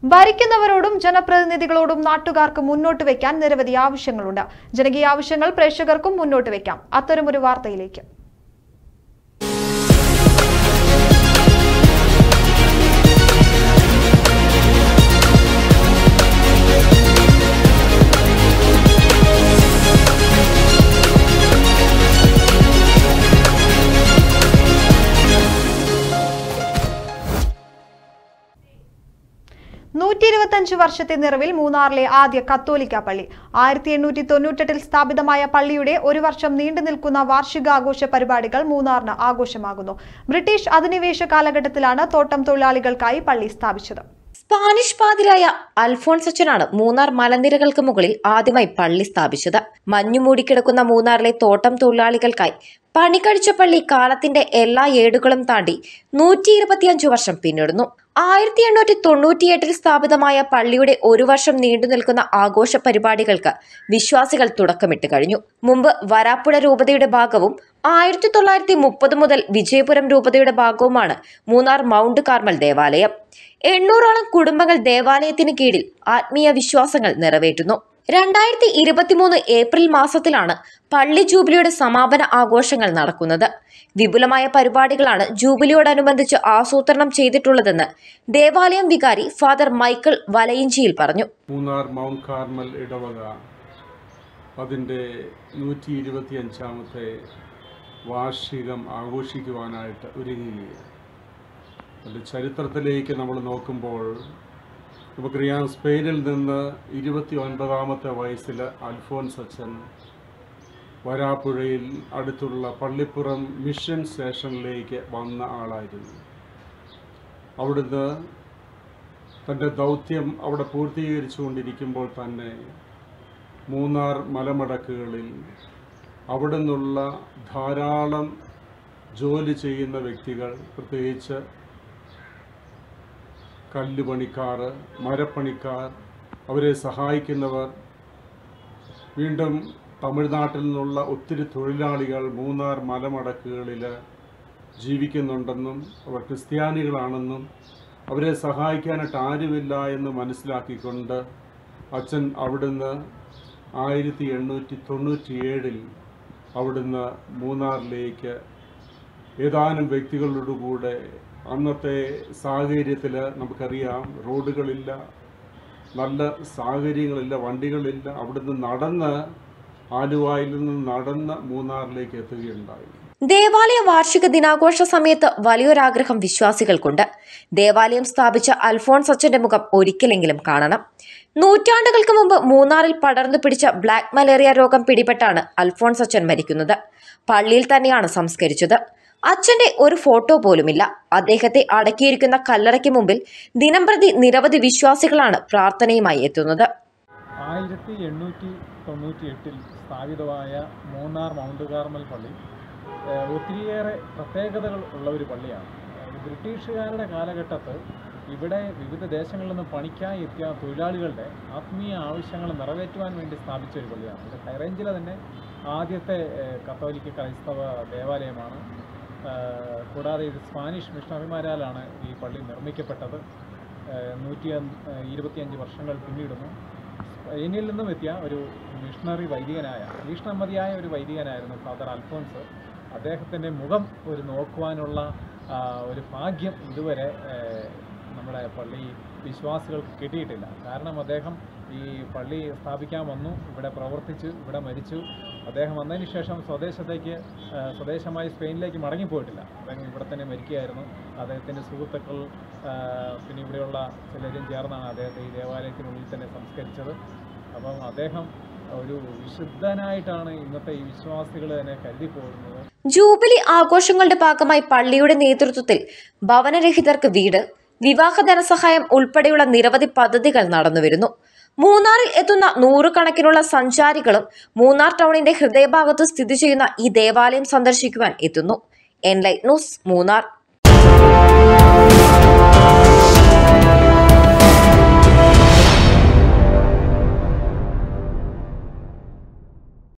ഭരിക്കുന്നവരോടും ജനപ്രതിനിധികളോടും നാട്ടുകാർക്ക് മുന്നോട്ട് വെക്കാൻ നിരവധി ആവശ്യങ്ങളുണ്ട് ജനകീയ ആവശ്യങ്ങൾ പ്രേക്ഷകർക്കും മുന്നോട്ട് വെക്കാം അത്തരമൊരു വാർത്തയിലേക്ക് നൂറ്റി ഇരുപത്തഞ്ച് വർഷത്തെ നിറവിൽ മൂന്നാറിലെ ആദ്യ കത്തോലിക്ക പള്ളി ആയിരത്തി എണ്ണൂറ്റി തൊണ്ണൂറ്റെട്ടിൽ സ്ഥാപിതമായ പള്ളിയുടെ ഒരു വർഷം നീണ്ടു നിൽക്കുന്ന വാർഷികാഘോഷ പരിപാടികൾ മൂന്നാറിന് ആഘോഷമാകുന്നു ബ്രിട്ടീഷ് അധിനിവേശ കാലഘട്ടത്തിലാണ് തോട്ടം തൊഴിലാളികൾക്കായി പള്ളി സ്ഥാപിച്ചത് സ്പാനിഷ് പാതിരായ അൽഫോൺസ് അച്ഛനാണ് മൂന്നാർ മലനിരകൾക്ക് മുകളിൽ ആദ്യമായി പള്ളി സ്ഥാപിച്ചത് മഞ്ഞു മൂടിക്കിടക്കുന്ന മൂന്നാറിലെ തോട്ടം തൊഴിലാളികൾക്കായി പണി കഴിച്ച പള്ളി കാലത്തിന്റെ എല്ലാ ഏടുകളും താണ്ടി നൂറ്റി ഇരുപത്തിയഞ്ചു വർഷം പിന്നിടുന്നു ആയിരത്തി എണ്ണൂറ്റി തൊണ്ണൂറ്റിയെട്ടിൽ സ്ഥാപിതമായ പള്ളിയുടെ ഒരു വർഷം നീണ്ടു നിൽക്കുന്ന ആഘോഷ പരിപാടികൾക്ക് വിശ്വാസികൾ തുടക്കമിട്ട് കഴിഞ്ഞു മുമ്പ് വരാപ്പുഴ രൂപതയുടെ ഭാഗവും ആയിരത്തി തൊള്ളായിരത്തി മുപ്പത് മുതൽ വിജയപുരം രൂപതയുടെ ഭാഗവുമാണ് മൂന്നാർ മൗണ്ട് കാർമൽ ദേവാലയം എണ്ണൂറോളം കുടുംബങ്ങൾ ദേവാലയത്തിന് കീഴിൽ ആത്മീയ വിശ്വാസങ്ങൾ നിറവേറ്റുന്നു രണ്ടായിരത്തി ഇരുപത്തിമൂന്ന് ഏപ്രിൽ മാസത്തിലാണ് പള്ളി ജൂബിലിയുടെ സമാപന ആഘോഷങ്ങൾ നടക്കുന്നത് വിപുലമായ പരിപാടികളാണ് ജൂബിലിയോടനുബന്ധിച്ച് ആസൂത്രണം ചെയ്തിട്ടുള്ളതെന്ന് ദേവാലയം വികാരി ഫാദർ മൈക്കിൾ വലയിഞ്ചിയിൽ പറഞ്ഞു മൂന്നാർ മൗണ്ട് കാർമൽ ഇടവക അതിൻ്റെ നൂറ്റി ഇരുപത്തിയഞ്ചാമത്തെ വാർഷികം ആഘോഷിക്കുവാനായിട്ട് ഒരുങ്ങുകയാണ് അതിൻ്റെ ചരിത്രത്തിലേക്ക് നമ്മൾ നോക്കുമ്പോൾ നമുക്കറിയാം സ്പെയിനിൽ നിന്ന് ഇരുപത്തി ഒൻപതാമത്തെ വയസ്സിൽ അൽഫോൻസ് അച്ഛൻ വരാപ്പുഴയിൽ അടുത്തുള്ള പള്ളിപ്പുറം മിഷൻ സ്റ്റേഷനിലേക്ക് വന്ന ആളായിരുന്നു അവിടുന്ന് തൻ്റെ ദൗത്യം അവിടെ പൂർത്തീകരിച്ചുകൊണ്ടിരിക്കുമ്പോൾ തന്നെ മൂന്നാർ മലമടക്കുകളിൽ അവിടെ നിന്നുള്ള ധാരാളം ജോലി ചെയ്യുന്ന വ്യക്തികൾ പ്രത്യേകിച്ച് കല്ലുപണിക്കാർ മരപ്പണിക്കാർ അവരെ സഹായിക്കുന്നവർ വീണ്ടും തമിഴ്നാട്ടിൽ നിന്നുള്ള ഒത്തിരി തൊഴിലാളികൾ മൂന്നാർ മലമടക്കുകളിൽ ജീവിക്കുന്നുണ്ടെന്നും അവർ ക്രിസ്ത്യാനികളാണെന്നും അവരെ സഹായിക്കാനായിട്ട് ആരുമില്ല എന്ന് മനസ്സിലാക്കിക്കൊണ്ട് അച്ഛൻ അവിടുന്ന് ആയിരത്തി എണ്ണൂറ്റി തൊണ്ണൂറ്റിയേഴിൽ അവിടുന്ന് മൂന്നാറിലേക്ക് ഏതാനും വ്യക്തികളോടുകൂടെ അന്നത്തെ സാഹചര്യത്തിൽ നമുക്കറിയാം റോഡുകളില്ല നല്ല സാഹചര്യങ്ങളില്ല വണ്ടികളില്ല അവിടുന്ന് നടന്ന് ആലുവായിൽ നിന്ന് നടന്ന് മൂന്നാറിലേക്ക് എത്തുകയുണ്ടായി ദേവാലയ വാർഷിക ദിനാഘോഷ സമയത്ത് വലിയൊരാഗ്രഹം വിശ്വാസികൾക്കുണ്ട് ദേവാലയം സ്ഥാപിച്ച അൽഫോൺസ് അച്ഛന്റെ മുഖം ഒരിക്കലെങ്കിലും കാണണം നൂറ്റാണ്ടുകൾക്ക് മുമ്പ് മൂന്നാറിൽ പടർന്നു പിടിച്ച ബ്ലാക്ക് മലേറിയ രോഗം പിടിപെട്ടാണ് അൽഫോൺസ് അച്ഛൻ മരിക്കുന്നത് പള്ളിയിൽ തന്നെയാണ് സംസ്കരിച്ചത് അച്ഛന്റെ ഒരു ഫോട്ടോ പോലുമില്ല അദ്ദേഹത്തെ അടക്കിയിരിക്കുന്ന കല്ലറയ്ക്ക് മുമ്പിൽ ദിനംപ്രതി നിരവധി വിശ്വാസികളാണ് പ്രാർത്ഥനയുമായി എത്തുന്നത് ആയിരത്തി എണ്ണൂറ്റി തൊണ്ണൂറ്റി എട്ടിൽ സ്ഥാപിതമായ മൂന്നാർ മൗണ്ട് കാർമൽ പള്ളി ഏഹ്, ഒത്തിരിയേറെ പ്രത്യേകതകൾ ഉള്ള ഒരു പള്ളിയാണ് ഏഹ്, ബ്രിട്ടീഷുകാരുടെ കാലഘട്ടത്ത് ഇവിടെ വിവിധ ദേശങ്ങളിൽ നിന്ന് പണിക്കായി എത്തിയ തൊഴിലാളികളുടെ ആത്മീയ ആവശ്യങ്ങൾ നിറവേറ്റുവാൻ വേണ്ടി സ്ഥാപിച്ച ഒരു പള്ളിയാണ് ഇത് ഹൈറേഞ്ചിലെ തന്നെ ആദ്യത്തെ ഏഹ്, കത്തോലിക്ക ക്രൈസ്തവ ദേവാലയമാണ് ഏഹ്, കൂടാതെ ഇത് സ്പാനിഷ് മിഷണറിമാരാലാണ് ഈ പള്ളി നിർമ്മിക്കപ്പെട്ടത് ഏഹ്, നൂറ്റി അൻ- ഏഹ്, ഇരുപത്തിയഞ്ച് വർഷങ്ങൾ പിന്നിടുന്നു സ്പെയിനിൽ നിന്നും എത്തിയ ഒരു മിഷണറി വൈദികനായ വീക്ഷണമതിയായ ഒരു വൈദികനായിരുന്നു ഫാദർ അൽഫോൻസ് അദ്ദേഹത്തിൻ്റെ മുഖം ഒരു നോക്കുവാനുള്ള ആ, ഒരു ഭാഗ്യം ഇതുവരെ ഏഹ്, നമ്മുടെ പള്ളി വിശ്വാസികൾക്ക് കിട്ടിയിട്ടില്ല കാരണം അദ്ദേഹം ഈ പള്ളി സ്ഥാപിക്കാൻ വന്നു ഇവിടെ പ്രവർത്തിച്ചു ഇവിടെ മരിച്ചു അദ്ദേഹം വന്നതിന് ശേഷം സ്വദേശത്തേക്ക് ആ, സ്വദേശമായി സ്പെയിനിലേക്ക് മടങ്ങിപ്പോയിട്ടില്ല അദ്ദേഹം ഇവിടെ തന്നെ മരിക്കുകയായിരുന്നു അദ്ദേഹത്തിൻ്റെ സുഹൃത്തുക്കൾ ആ, പിന്നെ ഇവിടെയുള്ള ചിലരും ചേർന്നാണ് അദ്ദേഹത്തെ ഈ ദേവാലയത്തിനുള്ളിൽ തന്നെ സംസ്കരിച്ചത് അപ്പം അദ്ദേഹം ഒരു വിശുദ്ധനായിട്ടാണ് ഇന്നത്തെ ഈ വിശ്വാസികൾ തന്നെ കരുതി പോകുന്നത് ജൂബിലി ആഘോഷങ്ങളുടെ ഭാഗമായി പള്ളിയുടെ നേതൃത്വത്തിൽ ഭവനരഹിതർക്ക് വീട് വിവാഹ ധനസഹായം ഉൾപ്പെടെയുള്ള നിരവധി പദ്ധതികൾ നടന്നുവരുന്നു മൂന്നാറിൽ എത്തുന്ന നൂറുകണക്കിനുള്ള സഞ്ചാരികളും മൂന്നാർ ടൗണിന്റെ ഹൃദയഭാഗത്ത് സ്ഥിതി ചെയ്യുന്ന ഈ ദേവാലയം സന്ദർശിക്കുവാൻ എത്തുന്നു എൻലൈറ്റ് ന്യൂസ് മൂന്നാർ